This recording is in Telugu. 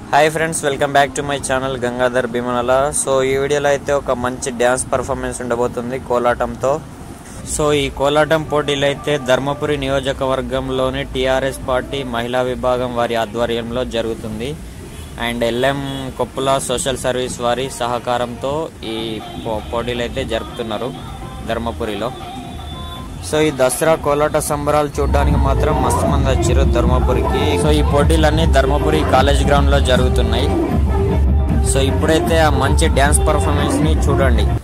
hi friends welcome back to my channel Gangadhar Bhimanala so ఈ వీడియోలో అయితే ఒక మంచి డ్యాన్స్ పర్ఫార్మెన్స్ ఉండబోతుంది కోలాటంతో సో ఈ కోలాటం పోటీలు అయితే ధర్మపురి నియోజకవర్గంలోని టీఆర్ఎస్ పార్టీ మహిళా విభాగం వారి ఆధ్వర్యంలో జరుగుతుంది and LM Koppula social service వారి సహకారంతో ఈ పో- పోటీలు అయితే జరుపుతున్నారు ధర్మపురిలో సో ఈ దసరా కోలాట సంబరాలు చూడడానికి మాత్రం మస్తు మంది వచ్చారు ధర్మపురికి సో ఈ పోటీలన్నీ ధర్మపురి కాలేజ్ గ్రౌండ్ లో జరుగుతున్నాయి సో ఇప్పుడైతే ఆ మంచి డ్యాన్స్ పర్ఫార్మెన్స్ ని చూడండి